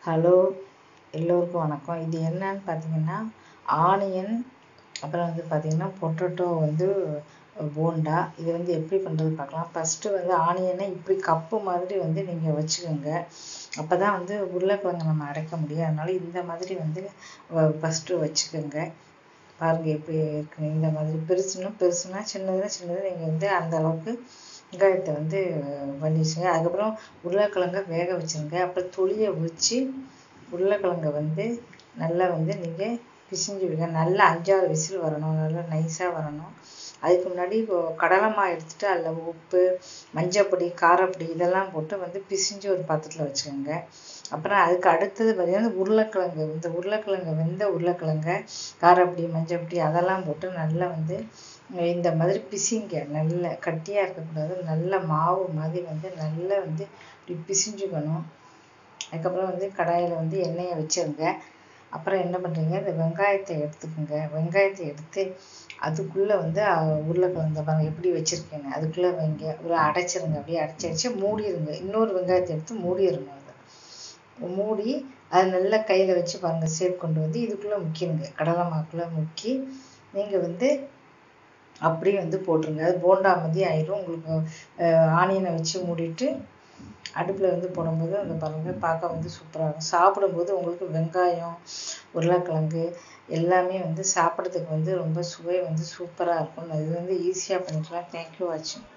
hello எல்லோருக்கும் வணக்கம் இது என்னன்னு பார்த்தீங்கன்னா ஆனியன் அப்புறம் வந்து பார்த்தீங்கன்னா பொட்டேட்டோ வந்து போண்டா இது வந்து எப்படி பண்ணுறது பார்க்கலாம் ஃபஸ்ட்டு வந்து ஆனியனை இப்படி கப்பு மாதிரி வந்து நீங்கள் வச்சுக்கோங்க அப்போ தான் வந்து உருளைக்கிழங்கு நம்ம அடைக்க முடியும் அதனால் இந்த மாதிரி வந்து ஃபஸ்ட்டு வச்சுக்கோங்க பாருங்கள் எப்படி இருக்கு இந்த மாதிரி பெருசுன்னா பெருசுனா சின்னதுனா சின்னது நீங்கள் வந்து அந்த அளவுக்கு வெங்காயத்தை வந்து பண்ணி வச்சுங்க அதுக்கப்புறம் உருளைக்கிழங்க வேக வச்சுருங்க அப்புறம் தொலியை உரித்து உருளைக்கிழங்க வந்து நல்லா வந்து நீங்கள் பிசிஞ்சு விடுங்க நல்லா அஞ்சாறு விசில் வரணும் நல்லா நைஸாக வரணும் அதுக்கு முன்னாடி கடலை மாவு எடுத்துகிட்டு அதில் உப்பு மஞ்சப்பொடி காரப்பொடி இதெல்லாம் போட்டு வந்து பிசிஞ்சு ஒரு பாத்திரத்தில் வச்சுக்கோங்க அப்புறம் அதுக்கு அடுத்தது பார்த்திங்கன்னா உருளைக்கிழங்கு இந்த உருளைக்கிழங்கு வெந்த உருளைக்கிழங்க காரப்பொடி மஞ்சப்பொடி அதெல்லாம் போட்டு நல்லா வந்து இந்த மாதிரி பிசிங்க நல்ல கட்டியாக இருக்கக்கூடாது நல்ல மாவு மாதிரி வந்து நல்லா வந்து இப்படி பிசிஞ்சுக்கணும் அதுக்கப்புறம் வந்து கடாயில் வந்து எண்ணெயை வச்சுருங்க அப்புறம் என்ன பண்ணுறீங்க இந்த வெங்காயத்தை எடுத்துக்கோங்க வெங்காயத்தை எடுத்து அதுக்குள்ளே வந்து உருளைக்கிழங்கு பாருங்கள் எப்படி வச்சுருக்கேன்னு அதுக்குள்ளே வைங்க ஒரு அடைச்சிருங்க அப்படியே அடைச்சி அடைச்சி மூடிடுங்க இன்னொரு வெங்காயத்தை எடுத்து மூடிடுங்க அதை மூடி அதை நல்லா கையில் வச்சு பாருங்கள் ஷேப் கொண்டு வந்து இதுக்குள்ளே முக்கிடுங்க கடலை மாவுக்குள்ளே முக்கி நீங்கள் வந்து அப்படியே வந்து போட்டுருங்க அது போண்டா மாதிரி ஆயிடும் உங்களுக்கு ஆனியனை வச்சு மூடிட்டு அடுப்பில் வந்து போடும்போது அந்த பாருங்கள் பார்க்க வந்து சூப்பராக இருக்கும் சாப்பிடும்போது உங்களுக்கு வெங்காயம் உருளைக்கிழங்கு எல்லாமே வந்து சாப்பிட்றதுக்கு வந்து ரொம்ப சுவை வந்து சூப்பராக இருக்கும் இது வந்து ஈஸியாக பண்ணிக்கலாம் தேங்க்யூ வாட்சிங்